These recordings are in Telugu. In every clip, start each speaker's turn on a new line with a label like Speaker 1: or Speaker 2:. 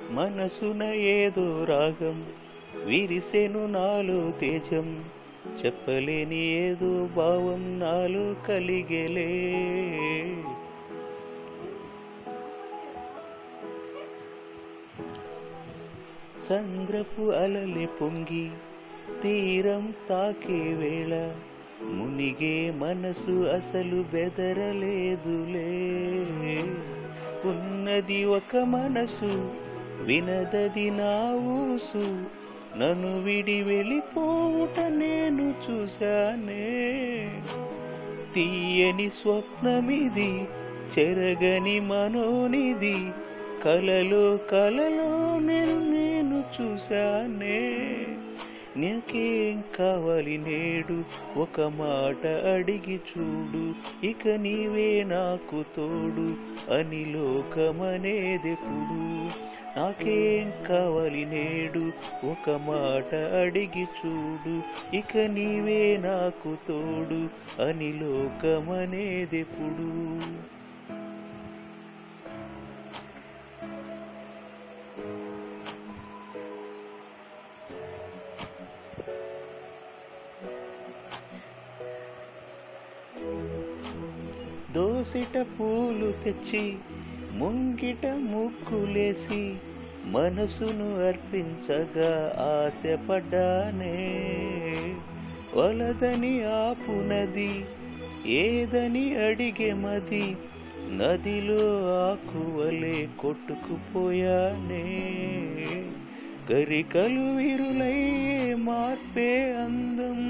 Speaker 1: మనసున ఏదో రాగం విరిసెను నాలో తేజం చెప్పలేని ఏదో భావం నాలో కలిగెలే సంద్రపు అలలే పొంగి తీరం తాకే వేళ మునిగే మనసు అసలు బెదరలేదులే ఉన్నది ఒక మనసు వినదది నా ఊసు నన్ను విడి వెళ్ళిపోవుట నేను చూశానే తీయని స్వప్నమిది చెరగని మనోనిది కలలో కలలో నేను నేను చూశానే నీకేం కావాలి నేడు ఒక మాట అడిగి చూడు ఇక నీవే నాకు తోడు అని లోకమనేదెప్పుడు నాకేం కావాలి నేడు ఒక మాట అడిగి చూడు ఇక నీవే నాకు తోడు అని లోకమనేదెప్పుడు దోసిట పూలు తెచ్చి ముంగిట ముక్కులేసి మనసును అర్పించగా ఆశపడ్డానే వలదని ఆపునది ఏదని అడిగే మది నదిలో ఆకువలే కొట్టుకుపోయానే గరికలు విరులయ్యే మార్పే అందం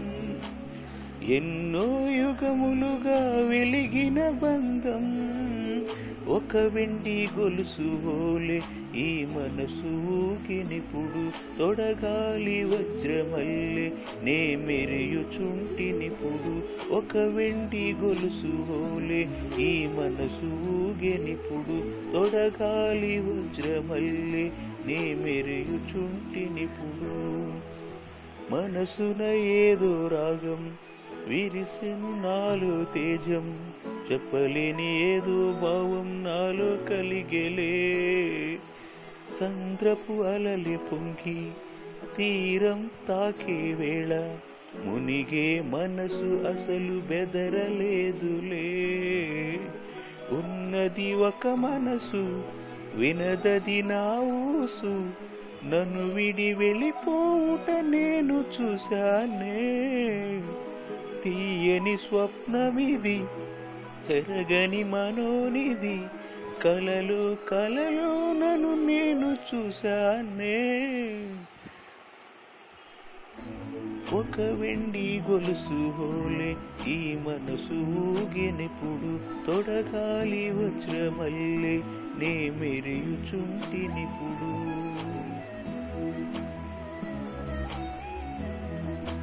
Speaker 1: ఎన్నో యుగములుగా వెలిగిన బంధం ఒక వెండి గొలుసు ఓలే ఈ మనసు ఊగినిపుడు తొడగాలి వజ్రమల్లె నే మెరియుచుంటినిపుడు ఒక వెండి గొలుసు ఓలే ఈ మనసు ఊగినిపుడు తొడగాలి వజ్రమల్లె నే మెరియుచుంటినిపుడు మనసున ఏదో రాగం విరిసెను నాలో తేజం చెప్పలేని ఏదో భావం నాలో కలిగెలే సంద్రపు అలలి పొంగి తీరం తాకే వేళ మునిగే మనసు అసలు బెదరలేదులే ఉన్నది ఒక మనసు వినదది నా ఊసు నన్ను విడి వెళ్ళిపోవుట నేను చూశానే తీయని స్వప్నమిది చెరగని మనోనిది కలలో కలలో నన్ను నేను చూశానే ఒక వెండి గొలుసు హోలే ఈ మనసు ఊగినప్పుడు తొడగాలి వజ్రమల్లె నే మెరియుచుంటినిప్పుడు